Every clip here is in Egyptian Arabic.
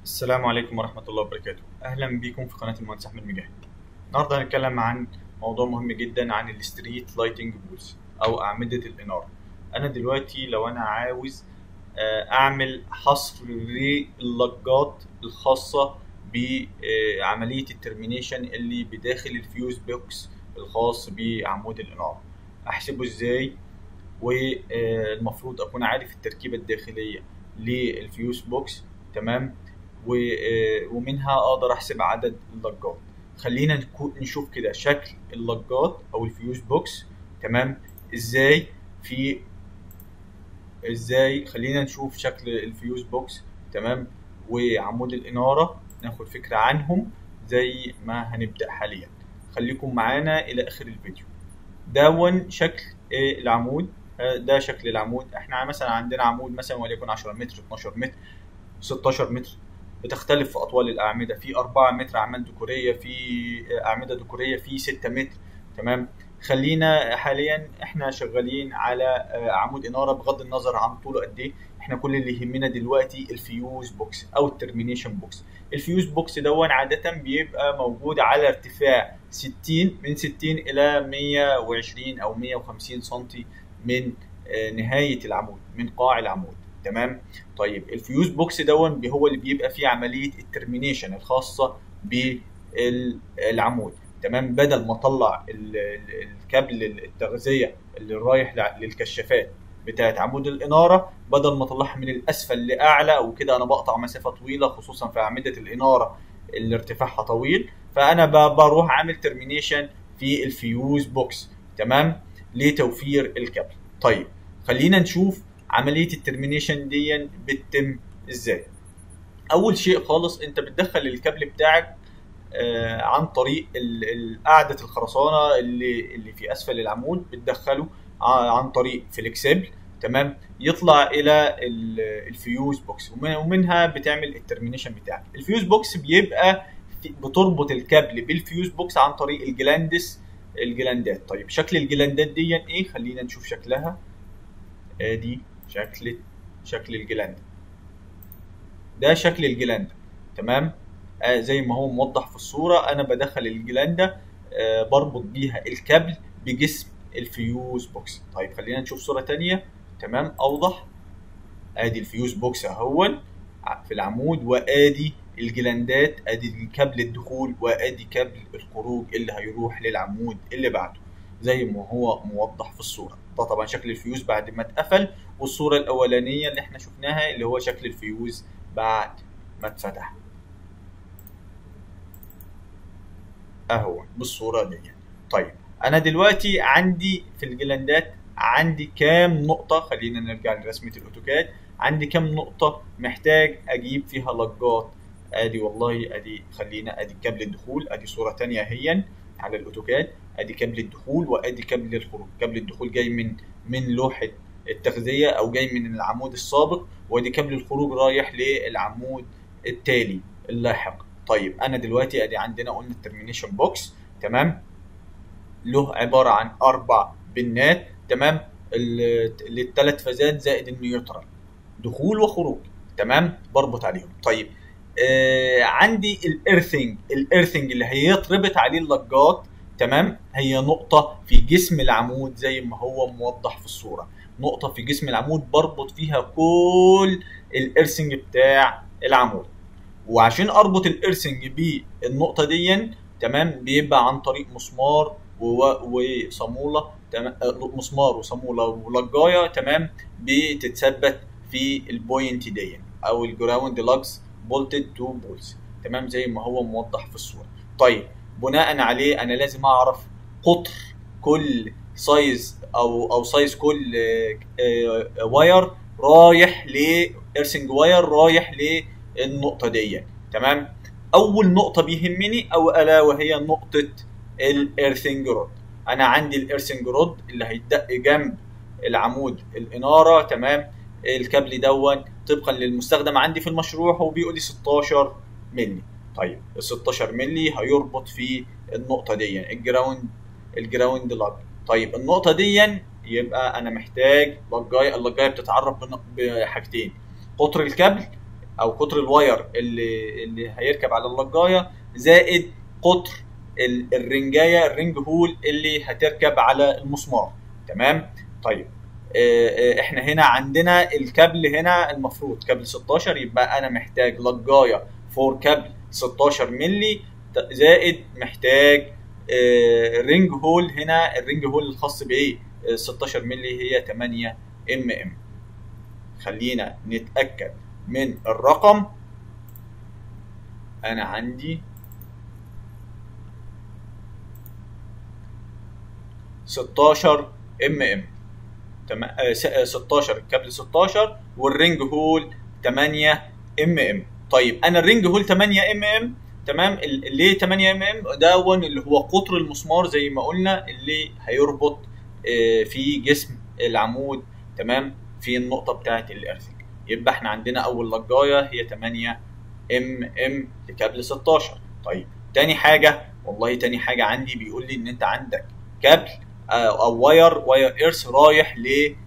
السلام عليكم ورحمة الله وبركاته أهلا بكم في قناة المهندس أحمد مجاهد النهاردة هنتكلم عن موضوع مهم جدا عن الستريت لايتنج بولز أو أعمدة الإنارة أنا دلوقتي لو أنا عاوز آه، أعمل حصر لللاجات الخاصة بعملية الترمينيشن اللي بداخل الفيوز بوكس الخاص بعمود الإنارة أحسبه إزاي والمفروض أكون عارف التركيبة الداخلية للفيوز بوكس تمام و- ومنها اقدر احسب عدد اللجات خلينا نكو- نشوف كده شكل اللجات او الفيوز بوكس تمام ازاي في ازاي خلينا نشوف شكل الفيوز بوكس تمام وعمود الاناره ناخد فكره عنهم زي ما هنبدا حاليا خليكم معانا الى اخر الفيديو دون شكل آه، العمود آه، ده شكل العمود احنا مثلا عندنا عمود مثلا وليكن 10 متر 12 متر 16 متر بتختلف في اطوال الاعمده في 4 متر اعمال ديكوريه في اعمده ديكوريه في 6 متر تمام خلينا حاليا احنا شغالين على آه، عمود اناره بغض النظر عن طوله قد ايه احنا كل اللي يهمنا دلوقتي الفيوز بوكس او الترمينيشن بوكس الفيوز بوكس دون عاده بيبقى موجود على ارتفاع 60 من 60 الى 120 او 150 سم من آه، نهايه العمود من قاع العمود تمام طيب الفيوز بوكس دون بي- هو اللي بيبقى فيه عمليه الترمينيشن الخاصه بالعمود تمام بدل ما اطلع ال- ال- الكابل التغذيه اللي رايح لع- للكشافات بتاعت عمود الاناره بدل ما اطلعها من الاسفل لاعلى وكده انا بقطع مسافه طويله خصوصا في اعمده الاناره اللي ارتفاعها طويل فانا ب- بروح عامل ترمينيشن في الفيوز بوكس تمام لتوفير الكابل طيب خلينا نشوف عمليه الترمينيشن دي بتتم ازاي اول شيء خالص انت بتدخل الكابل بتاعك آه، عن طريق ال- ال- قاعده الخرسانه اللي اللي في اسفل العمود بتدخله ع- عن طريق فليكسبل تمام يطلع الى ال- الفيوز بوكس ومن- ومنها بتعمل الترمينيشن بتاعك الفيوز بوكس بيبقى في- بتربط الكابل بالفيوز بوكس عن طريق الجلاندس الجلاندات طيب شكل الجلاندات دي ايه خلينا نشوف شكلها ادي شكل شكل الجلاند ده شكل الجلاند تمام آه زي ما هو موضح في الصورة أنا بدخل الجلاندا آه بربط بيها الكابل بجسم الفيوز بوكس طيب خلينا نشوف صورة تانية تمام أوضح آدي الفيوز بوكس أهون ع- في العمود وآدي الجلاندات آدي الكابل الدخول وآدي كابل الخروج اللي هيروح للعمود اللي بعده زي ما هو موضح في الصورة ده طبعا شكل الفيوز بعد ما اتقفل والصورة الأولانية اللي احنا شفناها اللي هو شكل الفيوز بعد ما اتفتح اهو بالصوره دي طيب انا دلوقتي عندي في الجلاندات عندي كام نقطه خلينا نرجع لرسمه الاوتوكاد عندي كام نقطه محتاج اجيب فيها لجات ادي والله ادي خلينا ادي كابل الدخول ادي صوره تانية اهيا على الاوتوكاد ادي كابل الدخول وادي كابل الخروج كابل الدخول جاي من من لوحه التغذيه او جاي من العمود السابق وادي كابل الخروج رايح للعمود التالي اللاحق طيب انا دلوقتي ادي عندنا قلنا الترمينيشن بوكس تمام له عباره عن اربع بنات تمام للثلاث فازات زائد النيوترال دخول وخروج تمام بربط عليهم طيب آه عندي الارثنج الارثنج اللي هيتربط عليه اللجات تمام هي نقطة في جسم العمود زي ما هو موضح في الصورة نقطة في جسم العمود بربط فيها كل الارثنج بتاع العمود وعشان اربط الارسنج بالنقطه دي تمام بيبقى عن طريق مسمار و- وصاموله تمام آه، مسمار وصاموله ولجايه تمام بتتثبت في البوينت دي او الجراوند لاجز بولتد تو بولز تمام زي ما هو موضح في الصوره طيب بناء عليه انا لازم اعرف قطر كل سايز او او سايز كل آه، آه، واير رايح لارسنج واير رايح للنقطه دي تمام اول نقطه بيهمني او الا وهي نقطه الايرثنج رود انا عندي الايرثنج رود اللي هيتدق جنب العمود الاناره تمام الكابل دون طبقا للمستخدم عندي في المشروع هو بيقول لي 16 مللي طيب ال 16 مللي هيربط في النقطه دي الجراوند الجراوند لاج طيب النقطه دي يبقى انا محتاج لجايه اللجايه بتتعرف بن- بحاجتين قطر الكابل او قطر الواير اللي اللي هيركب على اللجايه زائد قطر ال- الرنجايه الرنج هول اللي هتركب على المسمار تمام طيب آه، آه، احنا هنا عندنا الكابل هنا المفروض كابل 16 يبقى انا محتاج لجايه فور كابل 16 مللي ت- زائد محتاج آه، رينج هول هنا الرينج هول الخاص بايه آه، 16 مللي هي 8 ام ام خلينا نتاكد من الرقم انا عندي 16 ام ام تمام آه، س- آه، 16 الكابل 16 والرينج هول 8 ام ام طيب انا الرينج هول 8 ام ام تمام ال- ليه 8 ام ام دون اللي هو قطر المسمار زي ما قلنا اللي هيربط آه، في جسم العمود تمام في النقطه بتاعه الارثنج يبقى احنا عندنا اول لجايه هي 8 ام ام لكابل 16 طيب تاني حاجه والله تاني حاجه عندي بيقول لي ان انت عندك كابل آه، او واير واير ايرث رايح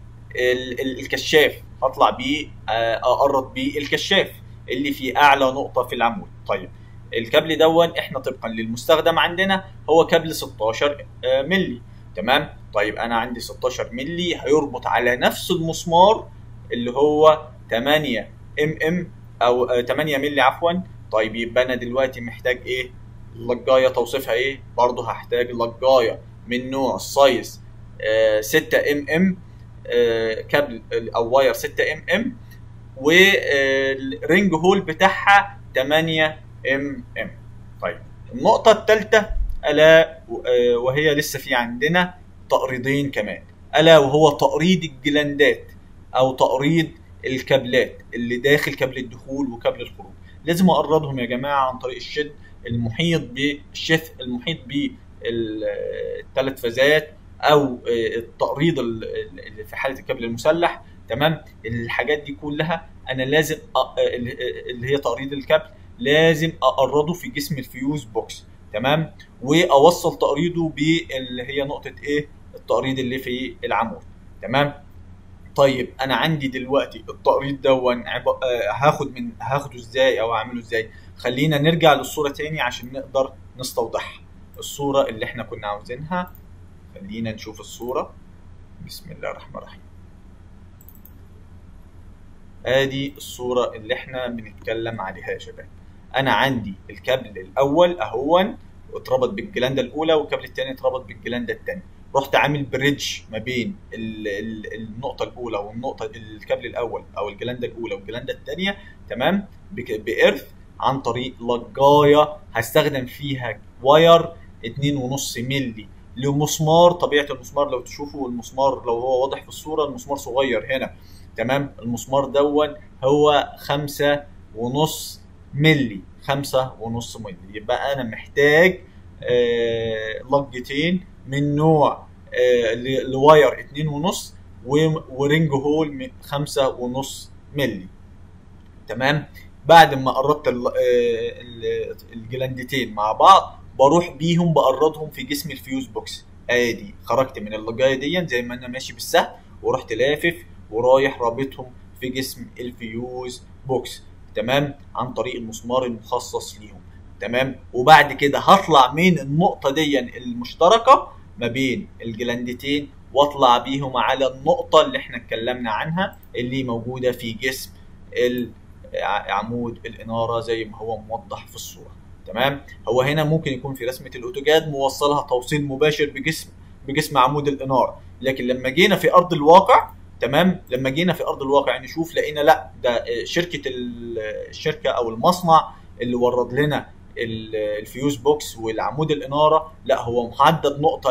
للكشاف هطلع بيه آه، اقرب بيه الكشاف اللي في اعلى نقطه في العمود طيب الكابل دون احنا طبقا للمستخدم عندنا هو كابل 16 آه، ملي تمام طيب انا عندي 16 ملي هيربط على نفس المسمار اللي هو 8 ام ام او آه، 8 ملي عفوا طيب يبقى انا دلوقتي محتاج ايه اللجايه توصيفها ايه برضه هحتاج لجايه من نوع السايز 6 ام ام كابل او واير 6 ام ام والرينج هول بتاعها 8 ام ام طيب النقطة الثالثة ألا آه، وهي لسه في عندنا تقريضين كمان ألا وهو تقريض الجلاندات أو تقريض الكابلات اللي داخل كابل الدخول وكابل الخروج لازم أقرضهم يا جماعة عن طريق الشد المحيط بالشث المحيط بالثلاث فازات او التقريض اللي في حاله الكابل المسلح تمام الحاجات دي كلها انا لازم أ- اللي هي تقريض الكابل لازم اقرضه في جسم الفيوز بوكس تمام واوصل تقريضه باللي هي نقطه ايه التقريض اللي في العمود تمام طيب انا عندي دلوقتي التقريض دون عب... آه، هاخد من هاخده ازاي او اعمله ازاي خلينا نرجع للصوره تاني عشان نقدر نستوضحها الصوره اللي احنا كنا عاوزينها خلينا نشوف الصوره بسم الله الرحمن الرحيم ادي الصوره اللي احنا بنتكلم عليها يا شباب انا عندي الكابل الاول اهون اتربط بالجلانده الاولى والكابل الثاني اتربط بالجلانده الثانيه رحت عامل بريدج ما بين ال ال النقطه الاولى والنقطه الكابل الاول او الجلانده الاولى والجلانده الثانيه تمام بك- بإرث عن طريق لجايه هستخدم فيها واير 2.5 مللي لمسمار طبيعه المسمار لو تشوفوا المسمار لو هو واضح في الصوره المسمار صغير هنا تمام المسمار دون هو خمسة ونص ملي خمسة ونص ملي يبقى انا محتاج آه لجتين من نوع آه ل- لواير اتنين ونص و- ورينج هول من خمسة ونص ملي تمام بعد ما قربت ال- آه، ال- الجلاندتين مع بعض بروح بيهم بقرضهم في جسم الفيوز بوكس ادي خرجت من اللجايه دي زي ما انا ماشي بالسهم ورحت لافف ورايح رابطهم في جسم الفيوز بوكس تمام عن طريق المسمار المخصص ليهم تمام وبعد كده هطلع من النقطه دي المشتركه ما بين الجلاندتين واطلع بيهم على النقطه اللي احنا اتكلمنا عنها اللي موجوده في جسم ال- ع- عمود الاناره زي ما هو موضح في الصوره تمام هو هنا ممكن يكون في رسمه الاوتوكاد موصلها توصيل مباشر بجسم بجسم عمود الاناره لكن لما جينا في ارض الواقع تمام لما جينا في ارض الواقع نشوف لقينا لا ده شركه ال- الشركه او المصنع اللي ورد لنا ال- الفيوز بوكس والعمود الاناره لا هو محدد نقطه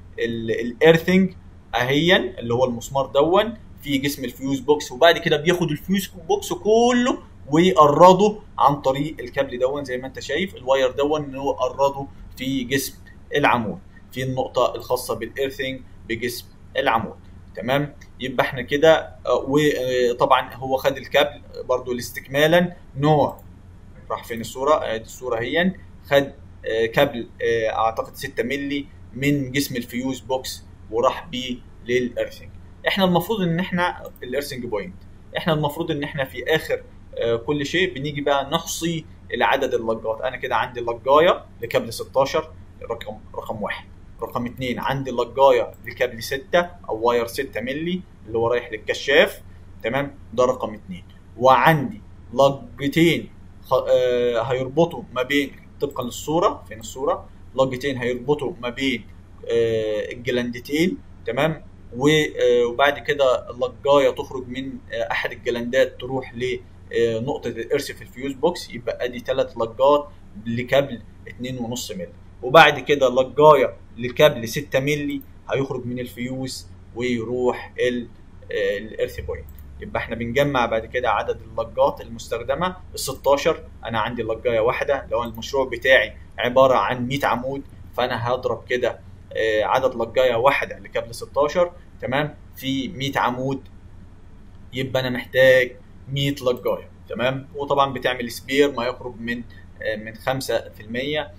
للايرثنج اهيا اللي هو المسمار دون في جسم الفيوز بوكس وبعد كده بياخد الفيوز بوكس كله ويقرضه عن طريق الكابل دون زي ما انت شايف الواير دون ان هو قرضه في جسم العمود في النقطه الخاصه بالايرثنج بجسم العمود تمام يبقى احنا كده آه، وطبعا هو خد الكابل برضو لاستكمالا نوع راح فين الصوره ادي الصوره هي خد آه، كابل آه، اعتقد 6 مللي من جسم الفيوز بوكس وراح بيه للارثنج احنا المفروض ان احنا الارثنج بوينت احنا المفروض ان احنا في اخر آه، كل شيء بنيجي بقى نحصي العدد اللجات انا كده عندي لجايه لكابل 16 رقم رقم واحد رقم اثنين عندي لجايه لكابل 6 او واير 6 مللي اللي هو رايح للكشاف تمام ده رقم اثنين وعندي لجتين آه هيربطوا ما بين طبقا للصوره فين الصوره لجتين هيربطوا ما بين آه الجلاندتين تمام وبعد كده اللجايه تخرج من آه احد الجلاندات تروح لنقطه الارث في الفيوز بوكس يبقى ادي ثلاث لجات لكابل 2.5 مللي وبعد كده لجايه لكابل 6 مللي هيخرج من الفيوز ويروح الارث بوينت يبقى احنا بنجمع بعد كده عدد اللجات المستخدمه ال 16 انا عندي لجايه واحده لو المشروع بتاعي عباره عن 100 عمود فانا هضرب كده عدد لجايه واحده لكابل 16 تمام في 100 عمود يبقى انا محتاج 100 لجايه تمام وطبعا بتعمل سبير ما يقرب من من 5%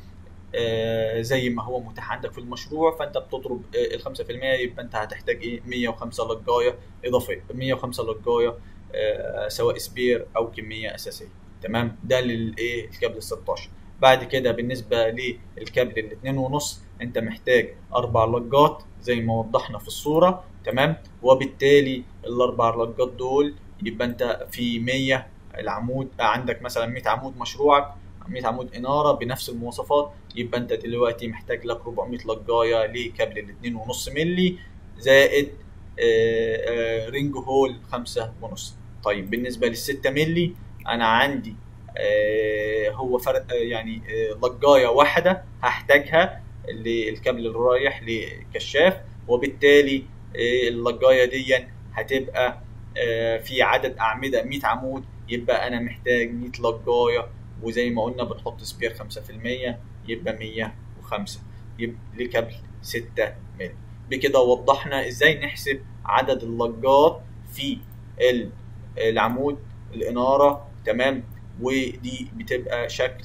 زي ما هو متاح عندك في المشروع فانت بتضرب ال 5% يبقى انت هتحتاج ايه 105 لجايه اضافيه 105 لجايه سواء سبير او كميه اساسيه تمام ده للايه الكابل ال 16 بعد كده بالنسبه للكابل الاثنين ونص انت محتاج اربع لجات زي ما وضحنا في الصوره تمام وبالتالي الاربع لجات دول يبقى انت في 100 العمود عندك مثلا 100 عمود مشروعك 100 عمود اناره بنفس المواصفات يبقى انت دلوقتي محتاج لك 400 لجايه لكابل ال 2.5 مللي زائد آآ آآ رينج هول 5 ونص طيب بالنسبه لل 6 مللي انا عندي هو فرق يعني لجايه واحده هحتاجها للكابل اللي رايح لكشاف وبالتالي اللجايه دي هتبقى في عدد اعمده 100 عمود يبقى انا محتاج 100 لجايه وزي ما قلنا بنحط سبير 5% يبقى 105 يبقى لكابل 6 مللي بكده وضحنا ازاي نحسب عدد اللجات في العمود الاناره تمام ودي بتبقى شكل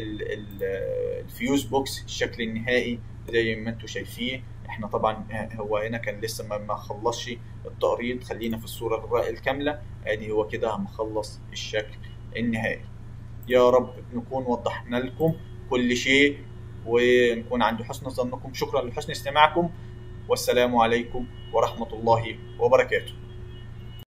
الفيوز بوكس الشكل النهائي زي ما انتم شايفين احنا طبعا هو هنا كان لسه ما خلصش التقريض خلينا في الصوره الكامله ادي هو كده مخلص الشكل النهائي يا رب نكون وضحنا لكم كل شيء ونكون عند حسن ظنكم شكرا لحسن استماعكم والسلام عليكم ورحمه الله وبركاته